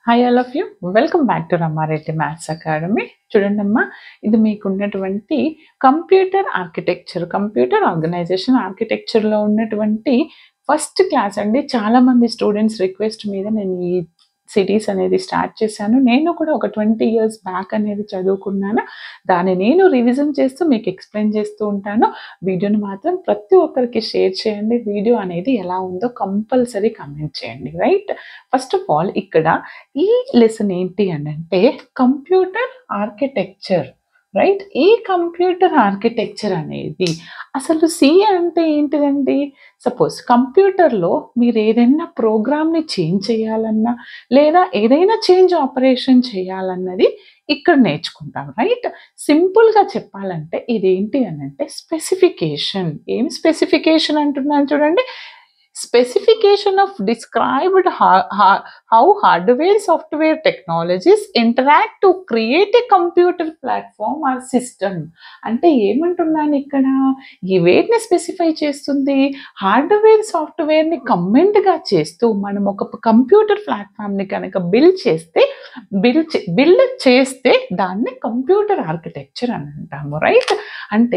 hi all of you welcome back to Rammareddy maths academy చూడండి అమ్మా ఇది మీకు ఉన్నటువంటి కంప్యూటర్ ఆర్కిటెక్చర్ కంప్యూటర్ ఆర్గనైజేషన్ ఆర్కిటెక్చర్లో ఉన్నటువంటి ఫస్ట్ క్లాస్ అండి చాలా మంది స్టూడెంట్స్ రిక్వెస్ట్ మీద నేను ఈ సిటీస్ అనేది స్టార్ట్ చేశాను నేను కూడా ఒక ట్వంటీ ఇయర్స్ బ్యాక్ అనేది చదువుకున్నాను దాన్ని నేను రివిజన్ చేస్తూ మీకు ఎక్స్ప్లెయిన్ చేస్తూ ఉంటాను వీడియోని మాత్రం ప్రతి ఒక్కరికి షేర్ చేయండి వీడియో అనేది ఎలా ఉందో కంపల్సరీ కమెంట్ చేయండి రైట్ ఫస్ట్ ఆఫ్ ఆల్ ఇక్కడ ఈ లెసన్ ఏంటి అని అంటే కంప్యూటర్ ఆర్కిటెక్చర్ రైట్ ఈ కంప్యూటర్ ఆర్కిటెక్చర్ అనేది అసలు సి అంటే ఏంటిదండి సపోజ్ కంప్యూటర్లో మీరు ఏదైనా ప్రోగ్రామ్ని చేంజ్ చేయాలన్నా లేదా ఏదైనా చేంజ్ ఆపరేషన్ చేయాలన్నది ఇక్కడ నేర్చుకుంటాం రైట్ సింపుల్గా చెప్పాలంటే ఇదేంటి అని అంటే స్పెసిఫికేషన్ ఏం స్పెసిఫికేషన్ అంటున్నాను చూడండి specification of described ho- ho- how hardware software technologies interact to create a computer platform or system అంటే ఏమంటున్నాను ఇక్కడ ఈ వేటిని స్పెసిఫై చేస్తుంది హార్డ్వేర్ సాఫ్ట్వేర్ని కమెంట్గా చేస్తూ మనం ఒక కంప్యూటర్ ప్లాట్ఫామ్ని కనుక బిల్డ్ చేస్తే బిల్డ్ బిల్డ్ చేస్తే దాన్ని కంప్యూటర్ ఆర్కిటెక్చర్ అని అంటాము రైట్ అంటే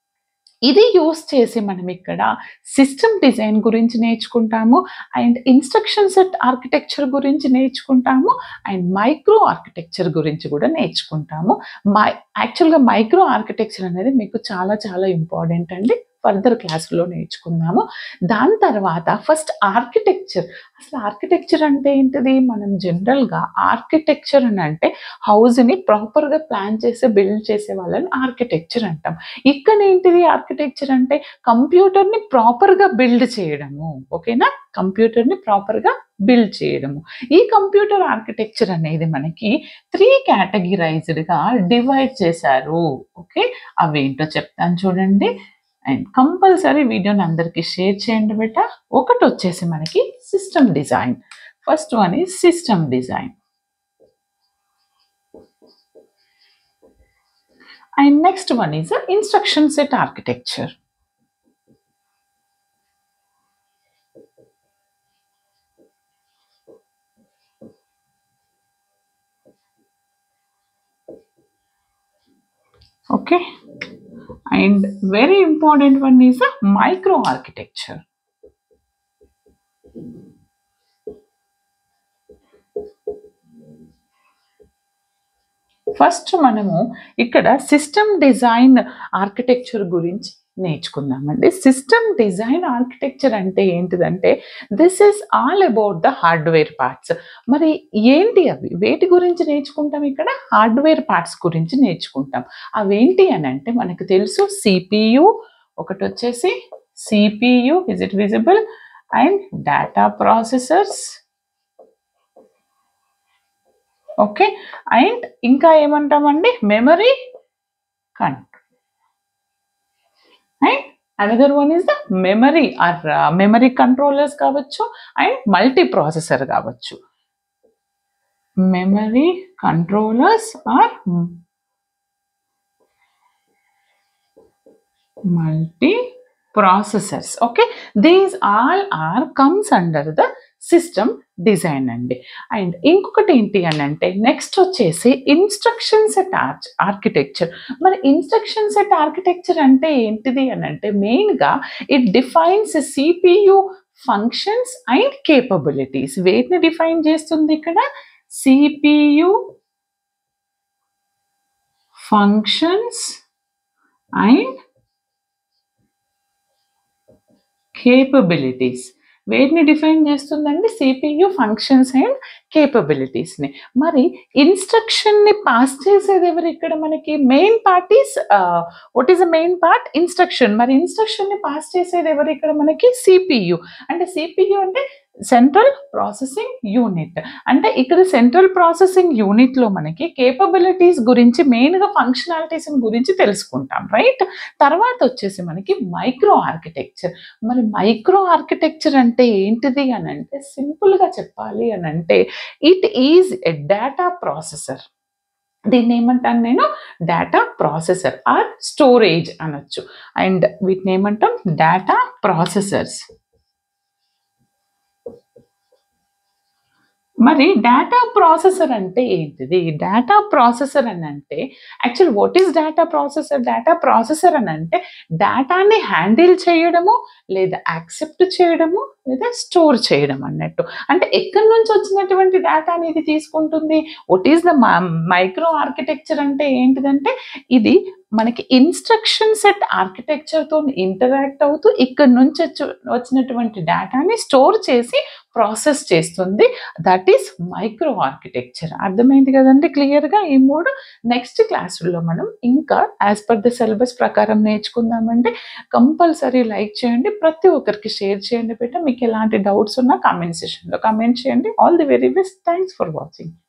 ఇది యూస్ చేసి మనం ఇక్కడ సిస్టమ్ డిజైన్ గురించి నేర్చుకుంటాము అండ్ ఇన్స్ట్రక్షన్ సెట్ ఆర్కిటెక్చర్ గురించి నేర్చుకుంటాము అండ్ మైక్రో ఆర్కిటెక్చర్ గురించి కూడా నేర్చుకుంటాము మై యాక్చువల్గా మైక్రో ఆర్కిటెక్చర్ అనేది మీకు చాలా చాలా ఇంపార్టెంట్ అండి ఫర్దర్ క్లాసులో నేర్చుకుందాము దాని తర్వాత ఫస్ట్ ఆర్కిటెక్చర్ అసలు ఆర్కిటెక్చర్ అంటే ఏంటిది మనం జనరల్గా ఆర్కిటెక్చర్ అని అంటే హౌస్ని ప్రాపర్గా ప్లాన్ చేసి బిల్డ్ చేసే వాళ్ళని ఆర్కిటెక్చర్ అంటాం ఇక్కడ ఏంటిది ఆర్కిటెక్చర్ అంటే కంప్యూటర్ని ప్రాపర్గా బిల్డ్ చేయడము ఓకేనా కంప్యూటర్ని ప్రాపర్గా బిల్డ్ చేయడము ఈ కంప్యూటర్ ఆర్కిటెక్చర్ అనేది మనకి త్రీ కేటగిరైజ్డ్గా డివైడ్ చేశారు ఓకే అవేంటో చెప్తాను చూడండి అండ్ కంపల్సరీ వీడియోని అందరికీ షేర్ చేయండి బెట ఒకటి వచ్చేసి మనకి సిస్టమ్ డిజైన్ ఫస్ట్ వన్ ఈ system design and next one is instruction set architecture okay and very important one is a micro architecture first మనము ఇక్కడ సిస్టమ్ డిజైన్ ఆర్కిటెక్చర్ గురించి నేర్చుకుందామండి సిస్టమ్ డిజైన్ ఆర్కిటెక్చర్ అంటే ఏంటిదంటే this is all about the hardware parts మరి ఏంటి అవి వేటి గురించి నేర్చుకుంటాం ఇక్కడ హార్డ్వేర్ పార్ట్స్ గురించి నేర్చుకుంటాం అవేంటి అని అంటే మనకు తెలుసు సిపియు ఒకటి వచ్చేసి CPU is it visible and data processors okay and ఇంకా ఏమంటామండి memory control and another one is the memory or memory controllers కావచ్చు అండ్ మల్టీ ప్రాసెసర్ కావచ్చు memory controllers or multi processors okay these all are comes under the system design అండి and ఇంకొకటి ఏంటి అని అంటే next వచ్చేసి ఇన్స్ట్రక్షన్ సెట్ ఆర్చ్ ఆర్కిటెక్చర్ మరి instruction set architecture అంటే ఏంటిది అని అంటే మెయిన్గా it defines CPU functions and capabilities వేటిని డిఫైన్ చేస్తుంది ఇక్కడ సిపియు ఫంక్షన్స్ అండ్ కేపబిలిటీస్ వేటిని డిఫైన్ చేస్తుందండి సిపియు ఫంక్షన్స్ అండ్ కేపబిలిటీస్ని మరి ఇన్స్ట్రక్షన్ని పాస్ చేసేది ఎవరు ఇక్కడ మనకి main part is what is the main part instruction మరి ఇన్స్ట్రక్షన్ని పాస్ చేసేది ఎవరు ఇక్కడ మనకి సిపియు అంటే సిపియు అంటే సెంట్రల్ ప్రాసెసింగ్ యూనిట్ అంటే ఇక్కడ సెంట్రల్ ప్రాసెసింగ్ యూనిట్లో మనకి కేపబిలిటీస్ గురించి మెయిన్గా ఫంక్షనాలిటీస్ గురించి తెలుసుకుంటాం రైట్ తర్వాత వచ్చేసి మనకి మైక్రో ఆర్కిటెక్చర్ మరి మైక్రో ఆర్కిటెక్చర్ అంటే ఏంటిది అని అంటే సింపుల్గా చెప్పాలి అని అంటే it is a data processor దీన్ని ఏమంటాను నేను డేటా ప్రాసెసర్ ఆర్ స్టోరేజ్ అనొచ్చు అండ్ వీటిని ఏమంటాం డేటా ప్రాసెసర్స్ మరి డేటా ప్రాసెసర్ అంటే ఏంటిది డేటా ప్రాసెసర్ అని అంటే actual what is data processor data processor అని అంటే డేటాని హ్యాండిల్ చేయడము లేదా యాక్సెప్ట్ చేయడము లేదా స్టోర్ చేయడం అన్నట్టు అంటే ఎక్కడి నుంచి వచ్చినటువంటి డేటా అనేది తీసుకుంటుంది what is the micro architecture అంటే ఏంటిదంటే ఇది మనకి ఇన్స్ట్రక్షన్ సెట్ ఆర్కిటెక్చర్తో ఇంటరాక్ట్ అవుతూ ఇక్కడ నుంచి వచ్చి- వచ్చినటువంటి డేటాని స్టోర్ చేసి ప్రాసెస్ చేస్తుంది దట్ ఈస్ మైక్రో ఆర్కిటెక్చర్ అర్థమైంది కదండి క్లియర్గా ఈ మూడు నెక్స్ట్ క్లాసుల్లో మనం ఇంకా యాజ్ పర్ ద సిలబస్ ప్రకారం నేర్చుకుందామంటే కంపల్సరీ లైక్ చేయండి ప్రతి ఒక్కరికి షేర్ చేయండి బిడ్డ మీకు ఎలాంటి డౌట్స్ ఉన్నా కామెంట్ సెషన్లో కామెంట్ చేయండి all the very best thanks for watching